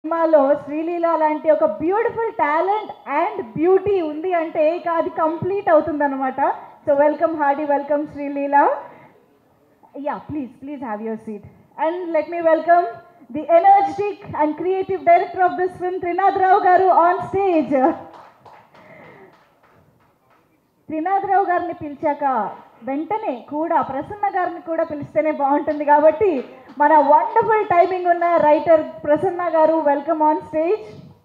సినిమాలో శ్రీలీల లాంటి ఒక బ్యూటిఫుల్ టాలెంట్ అండ్ బ్యూటీ ఉంది అంటే ఇక అది కంప్లీట్ అవుతుంది అనమాట so welcome Hardy welcome Sreeleela yeah please please have your seat and let me welcome the energetic and creative director of this film Trinath Rao garu on stage Trinath రావు గారిని పిలిచాక వెంటనే కూడా ప్రసన్న గారిని కూడా పిలిస్తేనే బాగుంటుంది కాబట్టి మన వండర్ఫుల్ టైమింగ్ ఉన్న writer Prasanna garu welcome on stage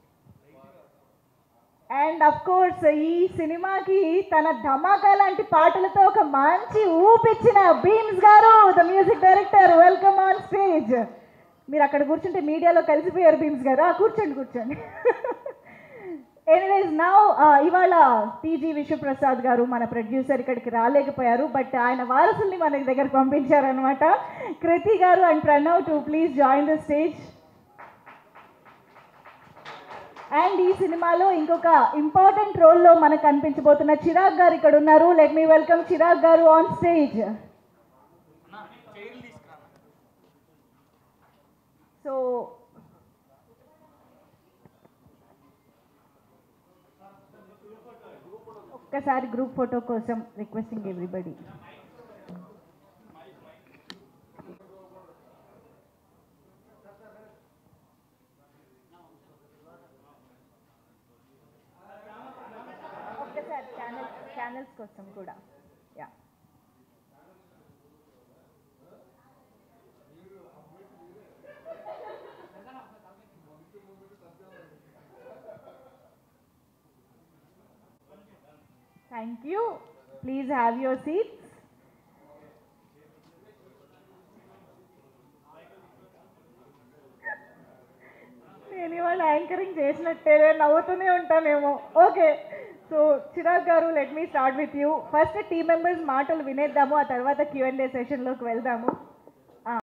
and of course ఈ సినిమాకి తన ధమాకా లాంటి పాటలతో ఒక మంచి ఊపిచ్చిన Bheems garu the music director welcome on stage మీరు అక్కడ కూర్చుంటే మీడియాలో కలిసిపోయారు బీమ్స్ గారు ఆ, కూర్చోండి కూర్చోండి ఎనీవేస్ నౌ ఇవాళ టీజీ విశ్వప్రసాద్ గారు మన ప్రొడ్యూసర్ ఇక్కడికి రాలేకపోయారు బట్ ఆయన వారసుల్ని మన దగ్గర పంపించారనమాట Kriti garu and Pranav too please join the stage and ఈ సినిమాలో ఇంకొక ఇంపార్టెంట్ రోల్లో మనకు కనిపించబోతున్న చిరాగ్ గారు ఇక్కడ ఉన్నారు let me welcome Chirag garu on stage so ఒక్కసారి గ్రూప్ ఫోటో కోసం రిక్వెస్టింగ్ ఎవ్రీబడి ఒక్కసారి ఛానల్ ఛానల్స్ కోసం కూడా yeah thank you please have your seats నేను ఇవాళ యాంకరింగ్ చేసినట్టే నవ్వుతూనే ఉంటానేమో okay so Chirag garu let me start with you first team members మాటలు వినేద్దాము ఆ తర్వాత క్యూ అండ్ ఏ సెషన్లోకి వెళ్దాము